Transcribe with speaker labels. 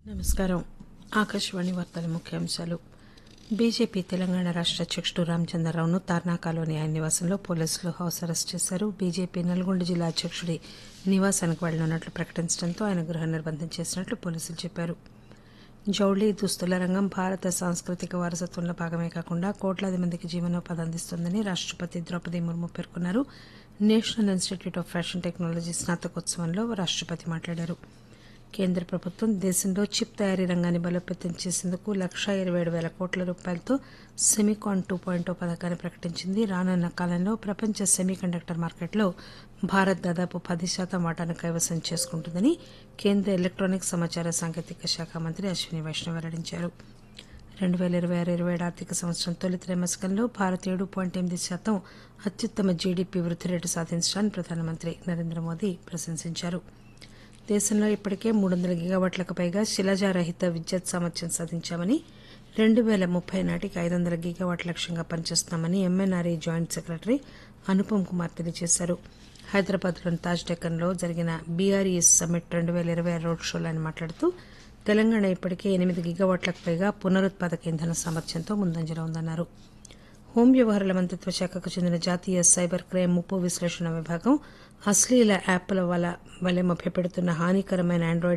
Speaker 1: నమస్కారం ఆకాశవాణి వార్తల ముఖ్యాంశాలు బీజేపీ తెలంగాణ రాష్ట అధ్యకుడు రామచంద్రరావును తార్నాకాలోని ఆయన నివాసంలో పోలీసులు హౌస్ అరెస్ట్ చేశారు బీజేపీ నల్గొండ జిల్లా అధ్యకుడి నివాసానికి వెళ్లనున్నట్లు ప్రకటించడంతో ఆయన గృహ నిర్బంధం చేసినట్లు పోలీసులు చెప్పారు జౌళి దుస్తుల రంగం భారత సాంస్కృతిక వారసత్వంలో భాగమే కాకుండా కోట్లాది మందికి జీవనోపాధి అందిస్తోందని రాష్టపతి ద్రౌపది ముర్ము పేర్కొన్నారు National Institute of Fashion Technology స్నాతకోత్సవంలో రాష్టపతి మాట్లాడారు కేంద్ర ప్రభుత్వం దేశంలో చిప్ తయారీ రంగాన్ని బలోపేతం చేసేందుకు లక్షా ఇరవై ఏడు వేల కోట్ల రూపాయలతో సెమికాన్ టూ పాయింట్ పథకాన్ని ప్రకటించింది రానున్న కాలంలో ప్రపంచ సెమీ కండక్టర్ మార్కెట్లో భారత్ దాదాపు పది శాతం వాటాను కైవసం చేసుకుంటుందని కేంద్ర ఎలక్ట్రానిక్స్ సమాచార సాంకేతిక శాఖ మంత్రి అశ్విని వైష్ణవ్ వెల్లడించారు రెండు వేల ఇరవై ఆరు ఇరవై ఏడు ఆర్థిక సంవత్సరం తొలి త్రైమాసికంలో భారత్ ఏడు పాయింట్ ఎనిమిది శాతం అత్యుత్తమ జీడీపీ వృద్ధి రేటు సాధించడాన్ని ప్రధానమంత్రి నరేంద్ర మోదీ ప్రశంసించారు దేశంలో ఇప్పటికే మూడు వందల గిగావాట్లకు పైగా శిలాజారహిత విద్యుత్ సామర్థ్యం సాధించామని రెండు వేల ముప్పై నాటికి ఐదు వందల గిగావాట్ లక్ష్యంగా పనిచేస్తున్నామని MNRE joint secretary Anupam Kumar తెలియజేశారు హైదరాబాద్లోని తాజ్ డెక్కన్లో జరిగిన బీఆర్ఈ సమ్మిట్ రెండు వేల ఇరవై ఆరు రోడ్ షోలో ఆయన మాట్లాడుతూ తెలంగాణ ఇప్పటికే ఎనిమిది గిగావాట్లకు పైగా పునరుత్పాదక ఇంధన సామర్థ్యంతో ముందంజలో ఉందన్నారు హోం వ్యవహారాల మంత్రిత్వ శాఖకు చెందిన జాతీయ సైబర్ క్రైమ్ ముప్పు విశ్లేషణ విభాగం అశ్లీల యాప్ల వల్ల వలె మభ్యపెడుతున్న హానికరమైన ఆండ్రాయిడ్